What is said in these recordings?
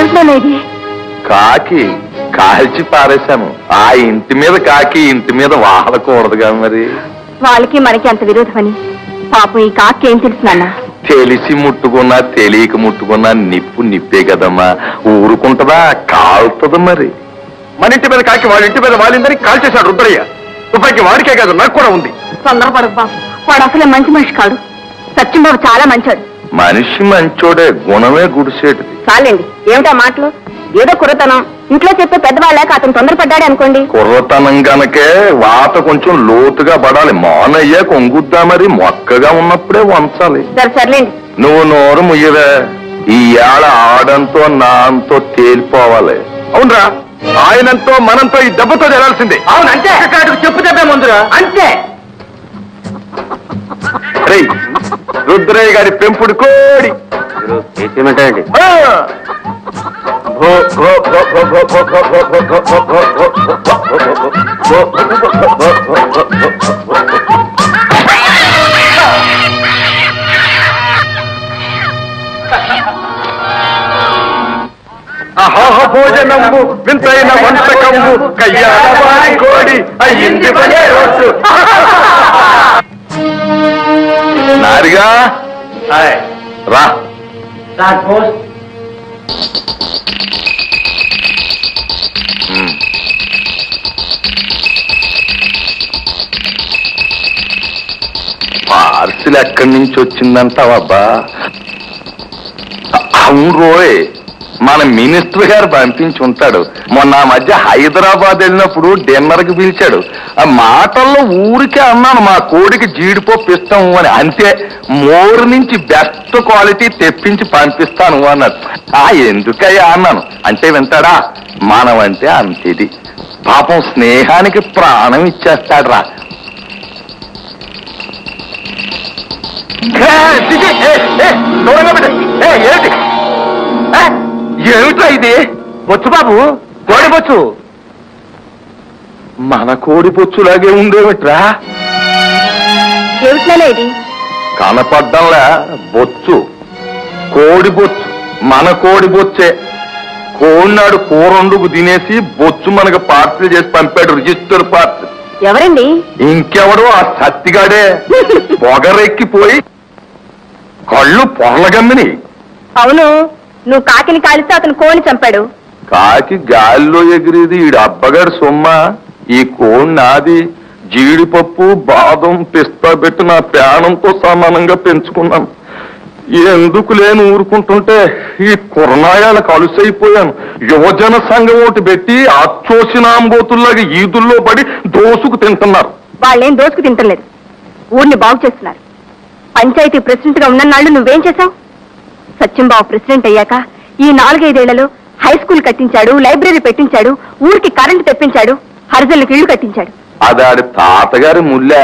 ఏమిటనేది కాకి కాల్చి పారేశాను ఆ ఇంటి మీద కాకి ఇంటి మీద వాహలకూడదుగా మరి వాళ్ళకి మనకి అంత విరోధమని పాపం ఈ కాకి ఏం తెలుసు నాన్న తెలిసి ముట్టుకున్నా తెలియక ముట్టుకున్నా నిప్పు నిప్పే కదమ్మా ఊరుకుంటదా కాలుతుంది మరి మన ఇంటి మీద కాకి వాళ్ళ ఇంటి మీద వాలిందని కాల్ చేశాడు రుద్రయ్య తుపాకి వాడికే కాదు నాకు కూడా ఉంది తొందరపడకు బాబు వాడు అసలే మంచి మనిషి కాడు సత్యంబాబు చాలా మంచాడు మనిషి మంచోడే గుణమే గుడిసేటిది చాలండి ఏమిటా మాటలు ఏదో కుర్రతనం ఇంట్లో చెప్పే పెద్దవాళ్ళక అతను తొందరపడ్డాడే అనుకోండి కుర్రతనం గనకే వాత కొంచెం లోతుగా పడాలి మానయ్య కొంగుద్దా మరి మొక్కగా ఉన్నప్పుడే వంచాలి సరే సర్లేండి నువ్వు నోరు ముయ్యవే ఈ ఏళ ఆడంతో నాంతో తేలిపోవాలి అవునరా ఆయనంతో మనంతో ఈ దెబ్బతో తెలాల్సిందే అవును అంతే చెప్పు దెబ్బే ముందురా అంతే రేయ్, రుద్రయ్య గారి పెంపుడు కోడి చేసేమంటాయండి ఆ! భో, భో, భో, భో, భో, భో, భో, భో, భో, భో, భో, భో, భో, భో, భో, భో, భో, భో. అహోహ భోజనంబు వింతైన వంటకంబు కయ్యాడవారి కోడి అయ్యింది పడే రోజు నారిగా రా ఉమ్. పార్సిల్ ఎక్కడి నుంచి వచ్చిందంటావబ్బా అవును రోయ్ మన మినిస్టర్ గారు పంపించి ఉంటాడు మొన్న ఆ మధ్య హైదరాబాద్ వెళ్ళినప్పుడు డిన్నర్ కి పిలిచాడు ఆ మాటల్లో ఊరికే అన్నాను మా కోడికి జీడిపప్పు ఇస్తాము అని అంతే మోరు నుంచి బెస్ట్ క్వాలిటీ తెప్పించి పంపిస్తాను అన్నాడు ఆ ఎందుకయ్యా అన్నాను అంటే వింటాడా మనం అంటే అంతేది పాపం స్నేహానికి ప్రాణం ఇచ్చేస్తాడు రా ఏమిట్రా ఇది బొచ్చు బాబు కోడి బొచ్చు మన కోడి బొచ్చులాగే ఉండేమిట్రా ఏమిటినానే ఇది కనపడ్డంలా బొచ్చు కోడి బొచ్చు మన కోడి బొచ్చే కోడినాడు కూరండుకు తినేసి బొచ్చు మనకు పార్సల్ చేసి పంపాడు రిజిస్టర్ పార్సల్ ఎవరండి ఇంకెవడో ఆ సత్తిగాడే పొగరెక్కిపోయి కళ్ళు పొరలగమ్మిని అవును నువ్వు కాకిని కాలిస్తే అతను కోని చంపాడు కాకి గాలిలో ఎగిరేది ఈడు అబ్బగాడు సొమ్మ ఈ కోడి నాది జీడిపప్పు బాదం పిస్తా పెట్టి నా ప్రాణంతో సమానంగా పెంచుకున్నాను ఎందుకు లేని ఊరుకుంటుంటే ఈ కురనాయాలకు అలుసైపోయాను యువజన సంఘం ఒకటి పెట్టి అచ్చోసినాంబోతుల్లాగా ఈదుల్లో పడి దోసుకు తింటున్నారు వాళ్ళేం దోసుకు తింటలేదు ఊరిని బాగు చేస్తున్నారు పంచాయతీ ప్రెసిడెంట్ గా ఉన్ననాళ్ళు నువ్వేం చేశావు సత్యంబాబు ప్రెసిడెంట్ అయ్యాక ఈ నాలుగైదేళ్లలో హై స్కూల్ కట్టించాడు లైబ్రరీ పెట్టించాడు ఊరికి కరెంటు తెప్పించాడు హరిజనులకు ఇళ్లు కట్టించాడు అదాడి తాతగారి ముల్లె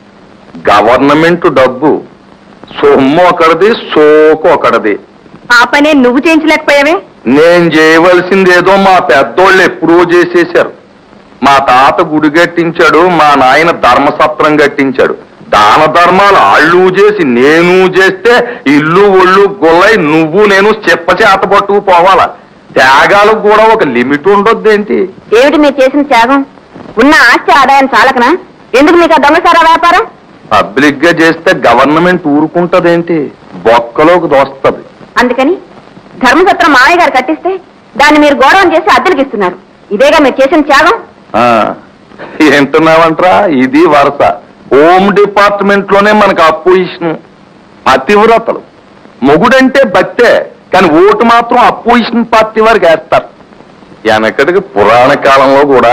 గవర్నమెంట్ డబ్బు సొమ్ము ఒకటిది సోకు ఒకటిది ఆ పనే నువ్వు చేయించలేకపోయావే నేను చేయవలసిందేదో మా పెద్దోళ్ళు ఎప్పుడూ చేసేశారు మా తాత గుడి కట్టించాడు మా నాయన ధర్మసత్రం కట్టించాడు దాన ధర్మాలు ఆళ్ళు చేసి నేను చేస్తే ఇల్లు ఒళ్ళు గొల్లై నువ్వు నేను చెప్ప చేత పట్టుకు పోవాలా త్యాగాలకు కూడా ఒక లిమిట్ ఉండొద్దేంటి ఏమిటి మీరు చేసిన త్యాగం ఉన్న ఆస్తి ఆదాయం చాలకనా ఎందుకు మీకు ఆ దొంగసారా వ్యాపారం పబ్లిక్ గా చేస్తే గవర్నమెంట్ ఊరుకుంటదేంటి బొక్కలోకి దోస్తది అందుకని ధర్మసత్రం మావయ్య గారు కట్టిస్తే దాన్ని మీరు గౌరవం చేసి అద్దెలకు ఇస్తున్నారు ఇదేగా మీరు చేసిన త్యాగం ఆ, ఏంటున్నావంట్రా ఇది వరుస హోమ్ డిపార్ట్మెంట్ లోనే మనకు అపోజిషన్ పతివ్రతలు మొగుడంటే భక్తే కానీ ఓటు మాత్రం అపోజిషన్ పార్టీ వారికి వేస్తారు వెనకటికి పురాణ కాలంలో కూడా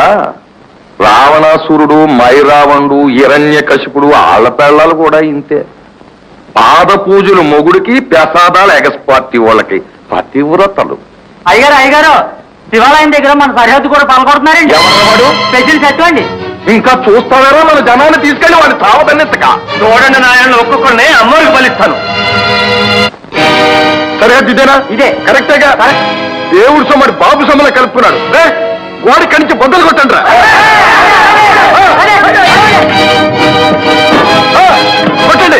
రావణాసురుడు మైరావణుడు హిరణ్య కశిపుడు ఆళ్ల పెళ్ళాలు కూడా ఇంతే పాద పూజలు మొగుడికి ప్రసాదాలు ఎగస్ పార్టీ వాళ్ళకి పతివ్రతలు అయ్యగారు అయ్యగారు శివాలయం దగ్గర మన సరిహద్దు కూడా పాల్గొడుతున్నారండి ఎవరు? స్పెషల్ చట్టండి ఇంకా చూస్తావారో మన జనాన్ని తీసుకెళ్లి వాడిని తావదన్నెత్తక చూడండి నాయన ఒక్కొక్కరిని అమ్మోరికి బలిస్తాను సరిహద్దు ఇదేనా ఇదే. కరెక్టేగా దేవుడు సొమ్మడి బాబు సొమ్మలో కలుపుకున్నాడు రే, గోడి కణించి బొద్దలు కొట్టండి రా కొట్టండి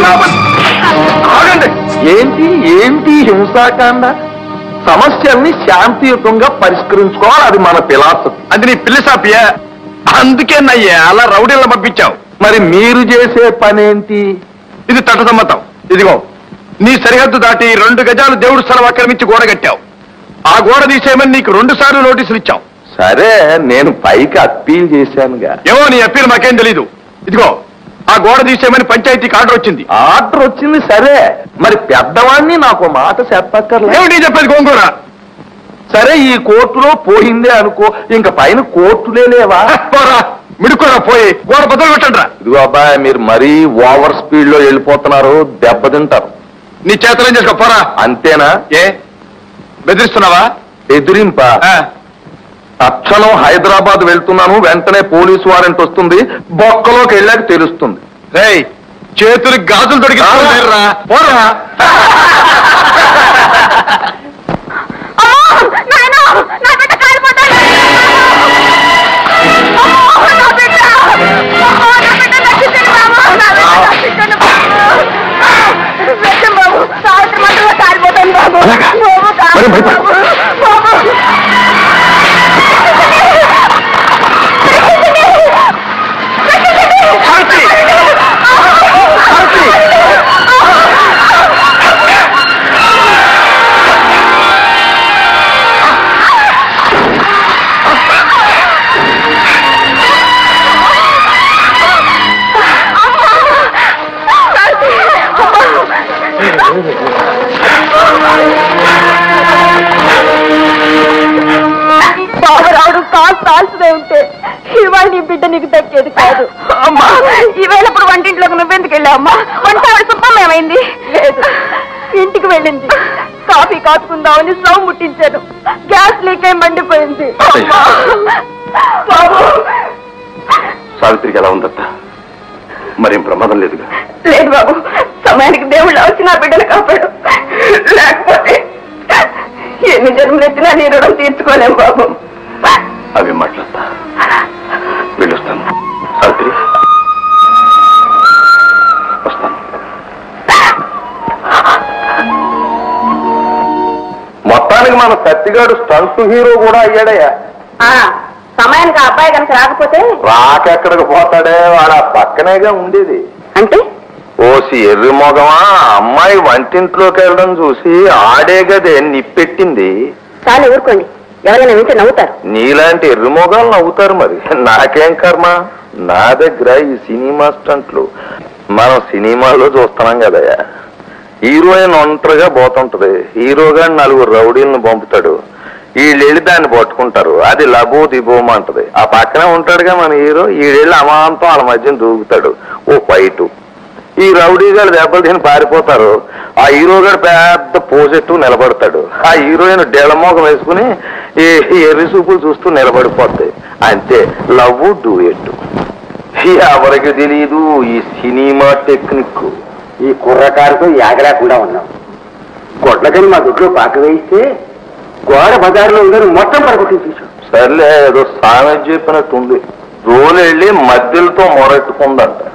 లోపలికి. ఆగండి ఏంటి ఏంటి హింసాకాండ సమస్యల్ని శాంతియుతంగా పరిష్కరించుకోవాలి అది మన ఫిలాసఫీ అది నీ పిల్లసాపియా అందుకే నయ్యా అలా రౌడీలను పంపించావు మరి మీరు చేసే పనేంటి ఇది తటసమ్మతం ఇదిగో నీ సరిహద్దు దాటి రెండు గజాలు దేవుడు స్థలం ఆక్రమించి గోడ కట్టావు ఆ గోడ తీసేయమని నీకు రెండు సార్లు నోటీసులు ఇచ్చాం సరే నేను పైకి అప్పీల్ చేశానుగా ఏమో నీ అప్పీల్ మాకేం తెలీదు ఇదిగో ఆ గోడ తీసేయమని పంచాయతీకి ఆర్డర్ వచ్చింది ఆర్డర్ వచ్చింది సరే మరి పెద్దవాడిని నాకు మాట చెప్పక్కర్లే ఏమిటి చెప్పేది గోంగూర సరే ఈ కోర్టులో పోయిందే అనుకో ఇంక పైన కోర్టులే లేవా పోరా మిడుకోరా పోయి గోడ బదులు కొట్టండి రా ఇదిగో అబ్బాయి మీరు మరీ ఓవర్ స్పీడ్ లో వెళ్ళిపోతున్నారు దెబ్బతింటారు నీ చేతలేం చేసుకో పోరా అంతేనా ఏ బెదిరిస్తున్నావా ఎదిరింప ఆ, తక్షణం హైదరాబాద్ వెళ్తున్నాను వెంటనే పోలీసు వారెంట్ వస్తుంది బొక్కలోకి వెళ్ళాక తెలుస్తుంది రేయ్ చేతులు గాజులు దొరికి పోరా మరి భయపడు. బాబురావుడు కాస్త ఆల్సిదే ఉంటే ఇవాళ నీ బిడ్డ నీకు దక్కేది కాదు అమ్మా ఈవేళ ఇప్పుడు వంటింట్లోకి నువ్వెందుకు వెళ్ళావమ్మా వంట ఆవిడ సుబ్బమ్మ ఏమైంది లేదు ఇంటికి వెళ్ళింది కాఫీ కాచుకుందామని స్టవ్ ముట్టించాను గ్యాస్ లీక్ అయి మండిపోయింది అమ్మా. బాబు సావిత్రికి ఎలా ఉందత్త మరేం ప్రమాదం లేదుగా లేదు బాబు సమయానికి దేవుళ్ళు వచ్చి నా బిడ్డను కాపాడు లేకపోతే ఎన్ని జన్మలెత్తినా నీ రుణం తీర్చుకోలేం బాబు అవి మాట్లాడతా వెళ్ళొస్తాను సావిత్రి వస్తాను మొత్తానికి మన సత్తిగాడు స్టంట్ హీరో కూడా అయ్యాడయ్యా ఆ, సమయానికి ఆ అబ్బాయి కనుక రాకపోతే రాకెక్కడికి పోతాడే వాడు ఆ పక్కనేగా ఉండేది అంటే ఓసి ఎర్రి మొగమా అమ్మాయి వంటింట్లోకి వెళ్ళడం చూసి ఆడే గదే నిప్పెట్టింది చాలు ఊరుకోండి ఎవరైనా వింటే నవ్వుతారు నీలాంటి ఎర్రి మొగాలు నవ్వుతారు మరి నాకేం కర్మ నా దగ్గర ఈ సినిమా స్టంట్లు మనం సినిమాలో చూస్తున్నాం కదయ్యా హీరోయిన్ ఒంటరిగా పోతుంటది హీరోగా నలుగురు రౌడీలను పంపుతాడు వీళ్ళు వెళ్ళి దాన్ని పట్టుకుంటారు అది లబో దిబోమ అంటది ఆ పక్కనే ఉంటాడుగా మన హీరో వీళ్ళెళ్ళి అమాంతం వాళ్ళ మధ్యన దూకుతాడు ఓ ఫైటు ఈ రౌడీ గారు దెబ్బలు తిని పారిపోతారు ఆ హీరో గారు పెద్ద పోసెట్టు నిలబడతాడు ఆ హీరోయిన్ డెలమోగం వేసుకుని ఈ ఈ ఎర్రి సూపులు చూస్తూ నిలబడిపోతాయి అంతే లవ్ డూయెట్ ఎవరికి తెలియదు ఈ సినిమా టెక్నిక్ ఈ కుర్రకారుతో యాగలేకుండా ఉన్నాం గొడ్లకని మా దొడ్లో పాక వేయిస్తే గోడ బజార్లో ఉందని మొత్తం పడగొట్టి చూసాం సర్లే ఏదో సామెత చెప్పినట్టుంది రోలు వెళ్ళి మధ్యలతో మొరెట్టుకుందంట